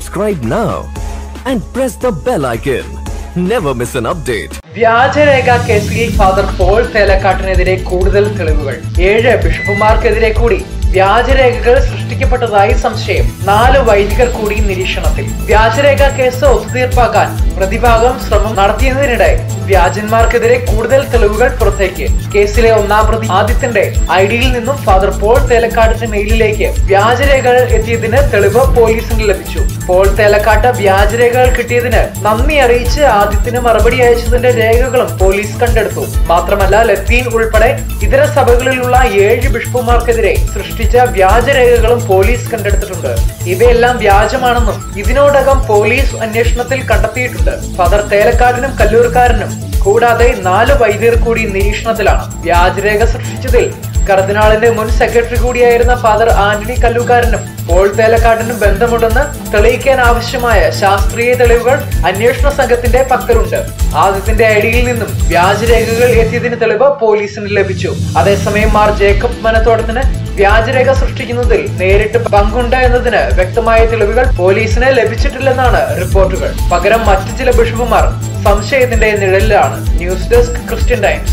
Subscribe now and press the bell icon. Never miss an update. വ്യാജരേഖ കേസിൽ father Paul തേലക്കാട്ടിനെതിരെ കൂടുതൽ തെളിവുകൾ ഏഴ് ബിഷപ്പുമാർക്കെതിരെ കൂടി വ്യാജരേഖകൾ സൃഷ്ടിക്കപ്പെട്ടതായി സംശയം നാല് വൈദികർ കൂടി നിരീക്ഷണത്തിൽ വ്യാജരേഖ കേസ് ഒത്തുതീർപ്പാക്കാൻ പ്രതിഭാഗം ശ്രമം നടത്തിയതിനിടെ വ്യാജന്മാർക്കെതിരെ കൂടുതൽ തെളിവുകൾ പുറത്തേക്ക് കേസിലെ ഒന്നാം പ്രതി ആദിത്യന്റെ ഐഡിയിൽ നിന്നും ഫാദർ പോൾ തേലക്കാടിന്റെ മെയിലിലേക്ക് വ്യാജരേഖകൾ എത്തിയതിന് തെളിവ് പോലീസിന് ലഭിച്ചു പോൾ തേലക്കാട്ട് വ്യാജരേഖകൾ കിട്ടിയതിന് നന്ദി അറിയിച്ച് ആദിത്യന് മറുപടി അയച്ചതിന്റെ രേഖകളും പോലീസ് കണ്ടെടുത്തു മാത്രമല്ല ലത്തീൻ ഉൾപ്പെടെ ഇതര സഭകളിലുള്ള ഏഴ് ബിഷപ്പുമാർക്കെതിരെ സൃഷ്ടിച്ച വ്യാജരേഖകളും പോലീസ് കണ്ടെടുത്തിട്ടുണ്ട് ഇവയെല്ലാം വ്യാജമാണെന്നും ഇതിനോടകം പോലീസ് അന്വേഷണത്തിൽ കണ്ടെത്തിയിട്ടുണ്ട് ഫാദർ തേലക്കാടിനും കല്ലൂർക്കാരനും കൂടാതെ നാല് വൈദ്യർ കൂടി നിരീക്ഷണത്തിലാണ് വ്യാജരേഖ സൃഷ്ടിച്ചതിൽ കർദിനാളിന്റെ മുൻ സെക്രട്ടറി കൂടിയായിരുന്ന ഫാദർ ആന്റണി കല്ലൂക്കാരനും പോൾ തേലക്കാടിനും ബന്ധമുണ്ടെന്ന് തെളിയിക്കാൻ ആവശ്യമായ ശാസ്ത്രീയ തെളിവുകൾ അന്വേഷണ സംഘത്തിന്റെ പക്കലുണ്ട് ആദ്യത്തിന്റെ ഐഡിയിൽ നിന്നും വ്യാജരേഖകൾ എത്തിയതിന് തെളിവ് പോലീസിന് ലഭിച്ചു അതേസമയം മാർ ജേക്കബ് മനത്തോടത്തിന് വ്യാജരേഖ സൃഷ്ടിക്കുന്നതിൽ നേരിട്ട് പങ്കുണ്ട് എന്നതിന് വ്യക്തമായ തെളിവുകൾ പോലീസിന് ലഭിച്ചിട്ടില്ലെന്നാണ് റിപ്പോർട്ടുകൾ പകരം മറ്റു ചില ബിഷപ്പുമാർ സംശയത്തിന്റെ നിഴലിലാണ് news desk Christian Times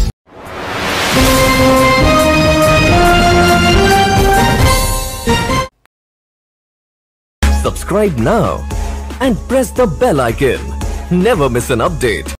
Subscribe now and press the bell icon. Never miss an update.